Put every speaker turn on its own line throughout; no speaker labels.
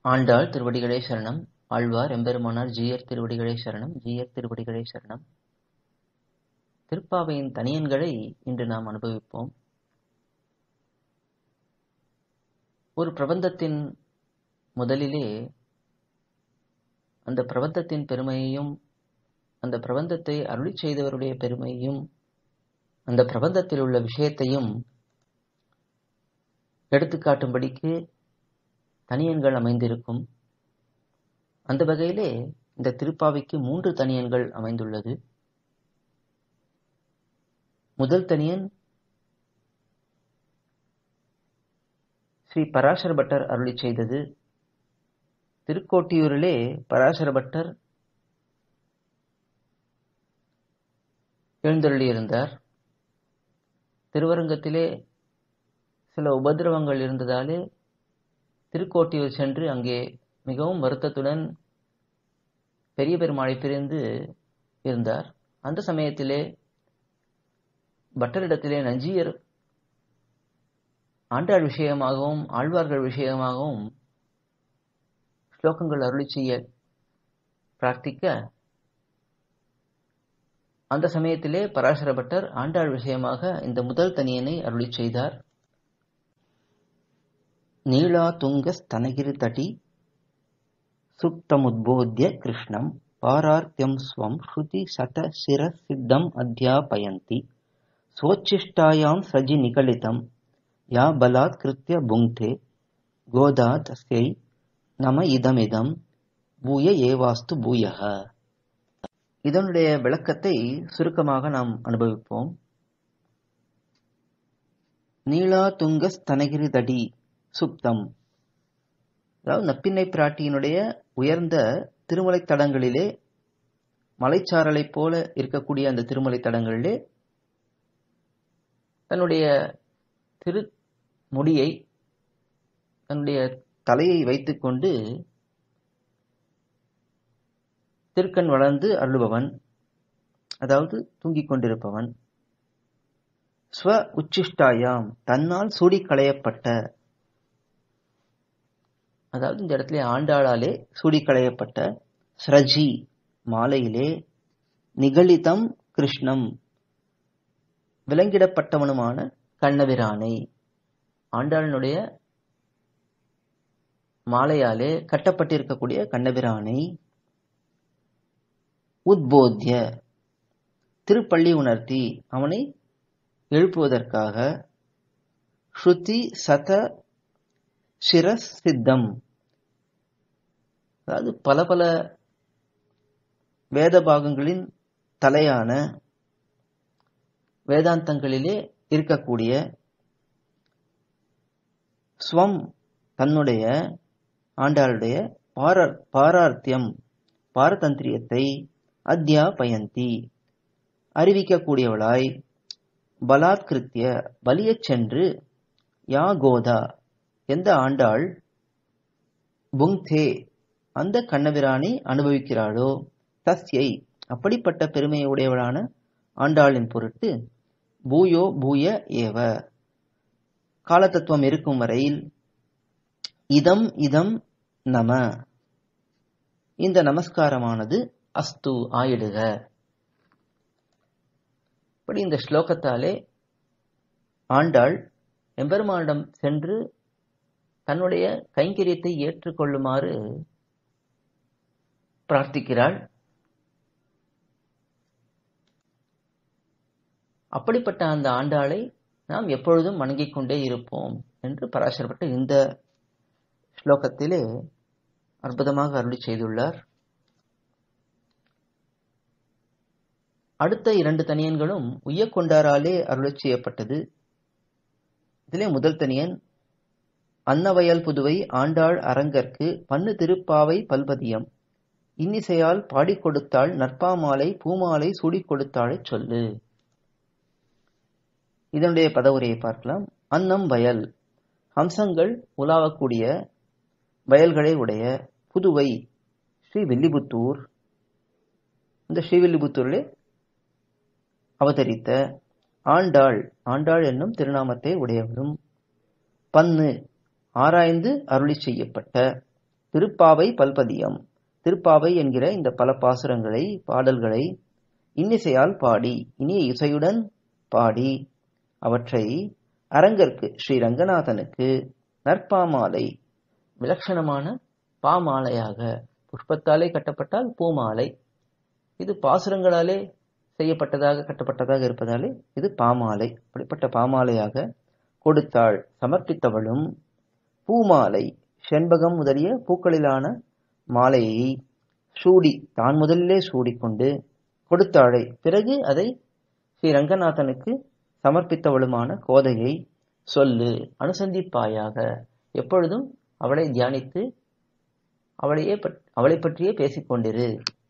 ஆண்டாள் திருவடிகளே சரணம் ஆழ்வார் எம்பெருமானார் ஜீயர் திருவடிகளே சரணம் ஜீயர் திருவடிகளே சரணம் திருப்பாவையின் தனியன்களை இன்று நாம் அனுபவிப்போம் ஒரு பிரபந்தத்தின் முதலிலே அந்த பிரபந்தத்தின் பெருமையையும் அந்த பிரபந்தத்தை அருளி செய்தவருடைய பெருமையையும் அந்த பிரபந்தத்தில் உள்ள விஷயத்தையும் எடுத்துக்காட்டும்படிக்கு தனியன்கள் அமைந்திருக்கும் அந்த வகையிலே இந்த திருப்பாவைக்கு மூன்று தனியன்கள் அமைந்துள்ளது முதல் தனியன் ஸ்ரீ பராசர பட்டர் அருளி செய்தது திருக்கோட்டியூரிலே பராசர பட்டர் எழுந்தருளியிருந்தார் திருவரங்கத்திலே சில உபதிரவங்கள் இருந்ததாலே திருக்கோட்டியூர் சென்று அங்கே மிகவும் வருத்தத்துடன் பெரிய பெருமாளை பிரிந்து இருந்தார் அந்த சமயத்திலே பட்டரிடத்திலே நஞ்சியர் ஆண்டாள் விஷயமாகவும் ஆழ்வார்கள் விஷயமாகவும் ஸ்லோகங்கள் அருளி செய்ய பிரார்த்திக்க அந்த சமயத்திலே பராசர பட்டர் ஆண்டாள் விஷயமாக இந்த முதல் தனியனை அருளி செய்தார் நீளா துங்க ஸ்தனகிரி தடி சுப்தமுத்போத்ய கிருஷ்ணம் பாரார்த்தியம் ஸ்வம் ஸ்ருதி சத சிர சித்தம் அத்தியாபயந்தி स्वोच्छिष्टायां सजि निगलितं या बलात् कृत्य भुङ्क्ते गोदा तस्यै நம இதமிதம் பூய ஏவாஸ்து பூயக இதனுடைய விளக்கத்தை சுருக்கமாக நாம் அனுபவிப்போம் நீளா துங்க ஸ்தனகிரி தடி சுப்தம் அதாவது நப்பின்னை பிராட்டியினுடைய உயர்ந்த திருமலை தடங்களிலே மலைச்சாரலை போல இருக்கக்கூடிய அந்த திருமலை தடங்களிலே தன்னுடைய திரு முடியை தன்னுடைய தலையை வைத்துக்கொண்டு திருக்கண் வளர்ந்து அருளுபவன் அதாவது தூங்கிக் கொண்டிருப்பவன் ஸ்வ உச்சிஷ்டாயாம் தன்னால் சூடி களையப்பட்ட அதாவது இந்த இடத்துல ஆண்டாளாலே சூடி களையப்பட்ட ஸ்ரஜி மாலையிலே நிகழிதம் கிருஷ்ணம் விலங்கிடப்பட்டவனுமான கண்ணபிரானை ஆண்டாளனுடைய மாலையாலே கட்டப்பட்டிருக்கக்கூடிய கண்ணபிரானை உத்போத்திய திருப்பள்ளி உணர்த்தி அவனை எழுப்புவதற்காக ஸ்ருதி சத சிரஸ் சித்தம் அதாவது பல பல வேத பாகங்களின் தலையான வேதாந்தங்களிலே இருக்கக்கூடிய ஸ்வம் தன்னுடைய ஆண்டாளுடைய பாரர் பாரார்த்தியம் பாரதந்திரியத்தை அத்தியாபயந்தி அறிவிக்கக்கூடியவளாய் பலாத்கிருத்திய பலியச் சென்று யா கோதா எந்த ஆண்டாள் புங்தே அந்த கண்ணபிரானை அனுபவிக்கிறாளோ தஸ்யை அப்படிப்பட்ட பெருமையை உடையவளான ஆண்டாளின் பொருட்டு பூயோ பூய ஏவ காலத்தத்துவம் இருக்கும் வரையில் இதம் இதம் நம இந்த நமஸ்காரமானது அஸ்து ஆயிடுக இப்படி இந்த ஸ்லோகத்தாலே ஆண்டாள் எம்பெருமானிடம் சென்று தன்னுடைய கைங்கரியத்தை ஏற்றுக்கொள்ளுமாறு பிரார்த்திக்கிறாள் அப்படிப்பட்ட அந்த ஆண்டாளை நாம் எப்பொழுதும் வணங்கிக் கொண்டே இருப்போம் என்று பராசரப்பட்ட இந்த ஸ்லோகத்திலே அற்புதமாக அருளி செய்துள்ளார் அடுத்த இரண்டு தனியன்களும் உய்யக்கொண்டாராலே அருளி செய்யப்பட்டது இதிலே முதல் தனியன் அன்னவயல் புதுவை ஆண்டாள் அரங்கற்கு பன்னு திருப்பாவை பல்பதியம் இன்னிசையால் பாடிக் கொடுத்தாள் நற்பாமாலை பூமாலை சூடிக் கொடுத்தாளை சொல்லு இதனுடைய பதவுரையை பார்க்கலாம் அன்னம் வயல் ஹம்சங்கள் உலாவக்கூடிய வயல்களை உடைய புதுவை ஸ்ரீவில்லிபுத்தூர் இந்த ஸ்ரீவில்லிபுத்தூரிலே அவதரித்த ஆண்டாள் ஆண்டாள் என்னும் திருநாமத்தை உடையவரும் பன்னு ஆராய்ந்து அருளி செய்யப்பட்ட திருப்பாவை பல்பதியம் திருப்பாவை என்கிற இந்த பல பாசுரங்களை பாடல்களை இன்னிசையால் பாடி இனிய இசையுடன் பாடி அவற்றை அரங்கற்கு ஸ்ரீ ரங்கநாதனுக்கு நற்பாமாலை விலட்சணமான பாமாலையாக புஷ்பத்தாலே கட்டப்பட்டால் பூமாலை இது பாசுரங்களாலே செய்யப்பட்டதாக கட்டப்பட்டதாக இருப்பதாலே இது பாமாலை அப்படிப்பட்ட பாமாலையாக கொடுத்தாள் சமர்ப்பித்தவளும் பூமாலை செண்பகம் முதலிய பூக்களிலான மாலையை சூடி தான் முதலிலே சூடிக்கொண்டு கொடுத்தாளை பிறகு அதை ஸ்ரீ ரங்கநாதனுக்கு சமர்ப்பித்தவளுமான கோதையை சொல்லு அனுசந்திப்பாயாக எப்பொழுதும் அவளை தியானித்து அவளையே அவளை பற்றியே பேசிக்கொண்டிரு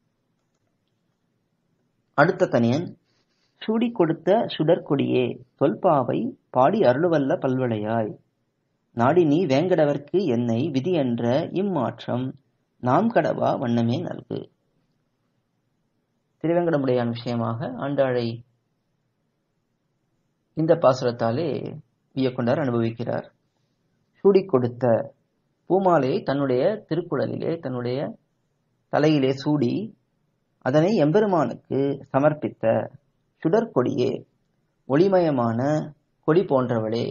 அடுத்த தனியன் சூடி கொடுத்த சுடற்கொடியே தொல்பாவை பாடி அருளுவல்ல பல்வளையாய் நாடி நீ வேங்கடவர்க்கு என்னை விதி என்ற இம்மாற்றம் நாம் கடவா வண்ணமே நல்கு திருவேங்கடமுடையான் விஷயமாக ஆண்டாளை இந்த பாசுரத்தாலே வியக்கொண்டார் அனுபவிக்கிறார் சூடி கொடுத்த பூமாலையை தன்னுடைய திருக்குழலிலே தன்னுடைய தலையிலே சூடி அதனை எம்பெருமானுக்கு சமர்ப்பித்த சுடற்கொடியே ஒளிமயமான கொடி போன்றவளே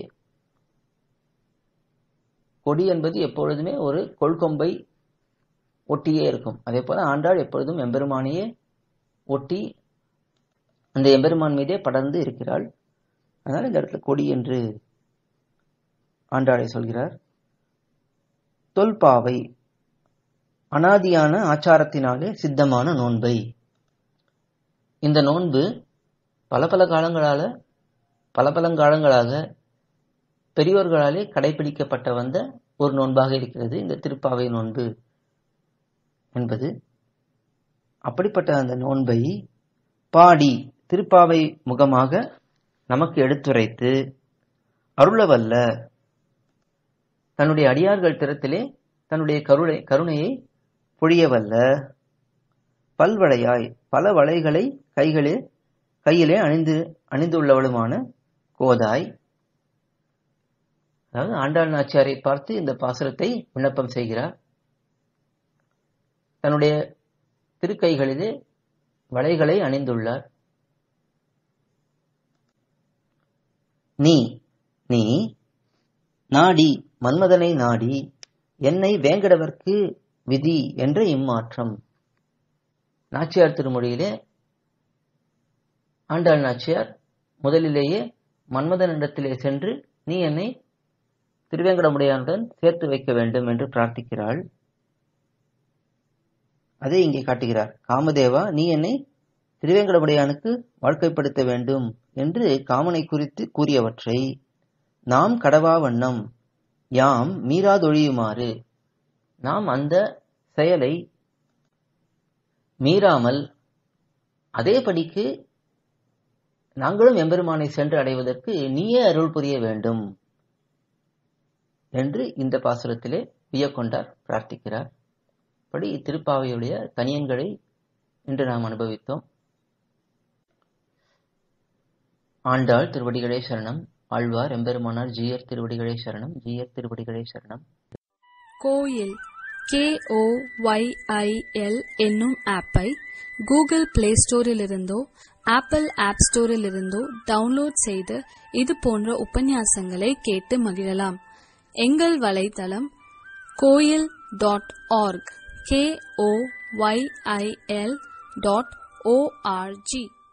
கொடி என்பது எப்பொழுதுமே ஒரு கொள்கொம்பை ஒட்டியே இருக்கும் அதே போல ஆண்டாள் எப்பொழுதும் எம்பெருமானையே ஒட்டி அந்த எம்பெருமான் மீதே படர்ந்து இருக்கிறாள் அதனால் இந்த இடத்துல கொடி என்று ஆண்டாளை சொல்கிறார் தொல்பாவை அனாதியான ஆச்சாரத்தினாலே சித்தமான நோன்பை இந்த நோன்பு பல பல காலங்களால பல பல காலங்களாக பெரியோர்களாலே கடைபிடிக்கப்பட்ட வந்த ஒரு நோன்பாக இருக்கிறது இந்த திருப்பாவை நோன்பு என்பது அப்படிப்பட்ட அந்த நோன்பை பாடி திருப்பாவை முகமாக நமக்கு எடுத்துரைத்து அருளவல்ல தன்னுடைய அடியார்கள் திறத்திலே தன்னுடைய கருணை கருணையை பொழியவல்ல பல்வளையாய் பல வளைகளை கைகளே கையிலே அணிந்து அணிந்துள்ளவளுமான கோதாய் அதாவது ஆண்டாள் நாச்சியாரை பார்த்து இந்த பாசுரத்தை விண்ணப்பம் செய்கிறார் தன்னுடைய திருக்கைகளிலே வளைகளை அணிந்துள்ளார் நீ நீ நாடி மன்மதனை நாடி என்னை வேங்கடவர்க்கு விதி என்ற இம்மாற்றம் நாச்சியார் திருமொழியிலே ஆண்டாள் நாச்சியார் முதலிலேயே மன்மதனிடத்திலே சென்று நீ என்னை திருவேங்கடமுடையானுடன் சேர்த்து வைக்க வேண்டும் என்று பிரார்த்திக்கிறாள் அதை இங்கே காட்டுகிறார் காமதேவா நீ என்னை திருவேங்கடமுடையானுக்கு வாழ்க்கைப்படுத்த வேண்டும் என்று காமனை குறித்து கூறியவற்றை நாம் கடவா வண்ணம் யாம் மீறாதொழியுமாறு நாம் அந்த செயலை மீறாமல் அதேபடிக்கு நாங்களும் எம்பெருமானை சென்று அடைவதற்கு நீயே அருள் புரிய வேண்டும் என்று இந்த பாசுரத்திலே வியக்கொண்டார் பிரார்த்திக்கிறார் படி திருப்பாவையுடைய தனியன்களை இன்று நாம் அனுபவித்தோம் ஆண்டாள் திருவடிகளே சரணம் ஆழ்வார் எம்பெருமானார் ஜீயர் திருவடிகளே சரணம் ஜீயர் திருவடிகளே சரணம்
Koyil K O Y I L என்னும் ஆப்பை கூகுள் பிளே ஸ்டோரிலிருந்தோ ஆப்பிள் ஆப் ஸ்டோரிலிருந்தோ டவுன்லோட் செய்து இது போன்ற உபன்யாசங்களை கேட்டு மகிழலாம் எங்கள் வலைத்தளம் Koyil dot org K O Y I L dot O R G